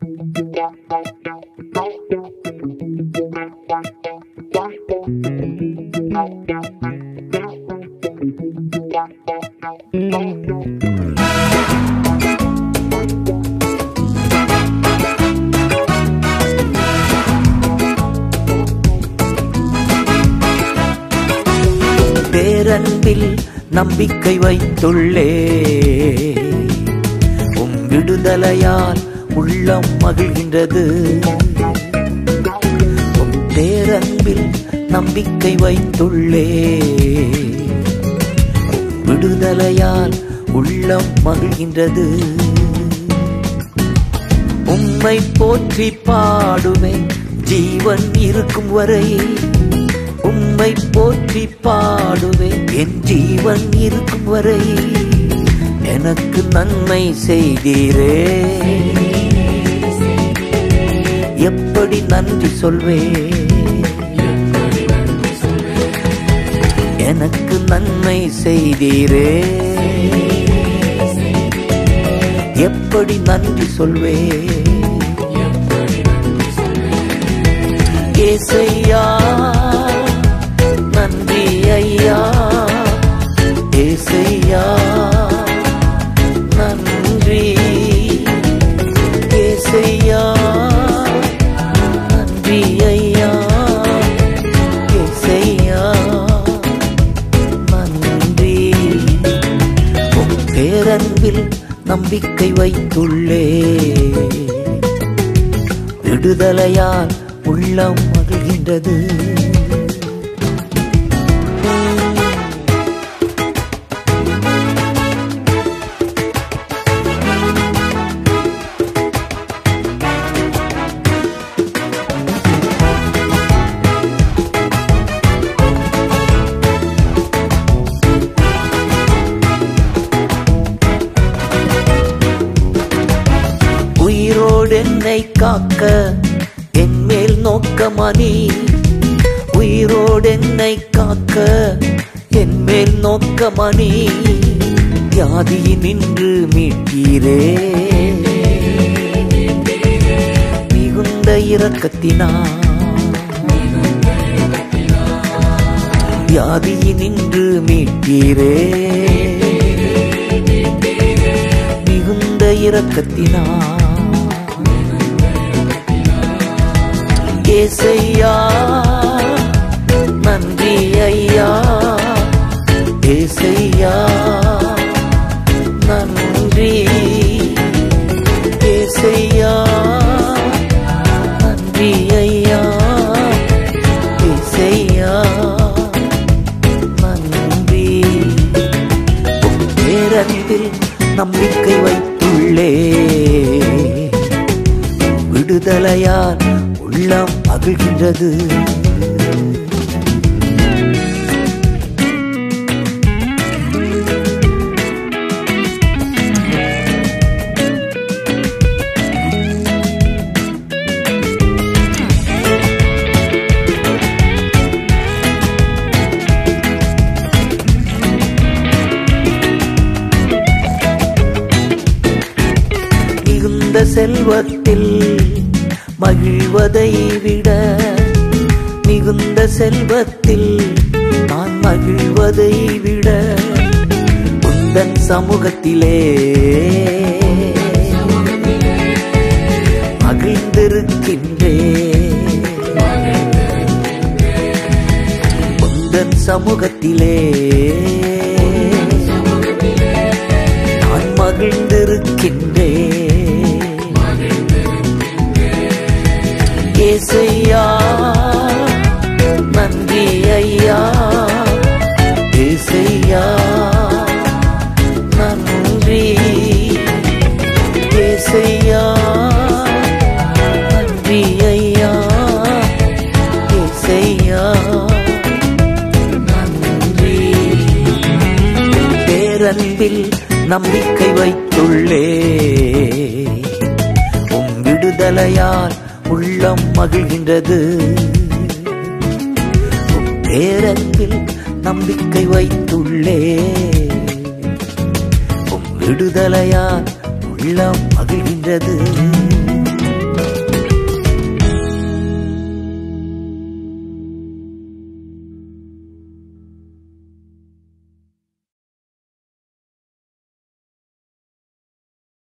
பேரன்பில் நம்பிக்கை வைத்துள்ளே உம் விடுதலையால் உள்ளம் மகிழ்கின்றது உம் பேரன்பில் நம்பிக்கை வைத்துள்ளே உம் விடுதலையால் உள்ளம் மகிழ்கின்றது உம்மை போற்றி பாடுவேன் ஜீவன் இருக்கும் வரை உம்மை போற்றி பாடுவேன் என் ஜீவன் இருக்கும் வரை எனக்கு நன்மை செய்தீரே எப்படி நன்றி சொல்வேன் எனக்கு நன்மை செய்தீரே எப்படி நன்றி சொல்வேன் ஏசையா நன்றி ஐயா ஏசையா நன்றி ஏசையா நன்றி ஐயா ஏசையா நன்றி உம் பேரன்பில் நம்பிக்கை வைத்துள்ளே விடுதலையால் உள்ளம் மகிழ்கின்றது உயிரோடு என்னை காக்க என் மேல் நோக்கமணி உயிரோடு என்னை காக்க என் மேல் நோக்கமணி வியாதியில் நின்று மீட்டீரே மிகுந்த இரக்கத்தினா வியாதியில் நின்று மீட்டீரே மிகுந்த இரக்கத்தினா ஏசையா நன்றி ஐயா ஏசையா நன்றி ஏசையா நன்றி ஐயா ஏசையா நன்றி உம் பேரன்பில் நம்பிக்கை வைத்துள்ளே விடுதலையால் உள்ளம் மகிழ்கின்றது மிகுந்த செல்வத்தில் மகிழ்வதை விட மிகுந்த செல்வத்தில் நான் மகிழ்வதை விட உந்தன் சமூகத்திலே மகிழ்ந்திருக்கின்றே உந்தன் சமூகத்திலே நான் மகிழ்ந்திருக்கின்றே ஏசையா நன்றி ஐயா ஏசையா நன்றி ஏசையா நன்றி ஐயா ஏசையா நன்றி பேரன்பில் நம்பிக்கை வைத்துள்ளே உம் விடுதலையால் உள்ளம் மகிழ்கின்றது உம் பேரன்பில் நம்பிக்கை வைத்துள்ளே உம் விடுதலையால் உள்ளம் மகிழ்கின்றது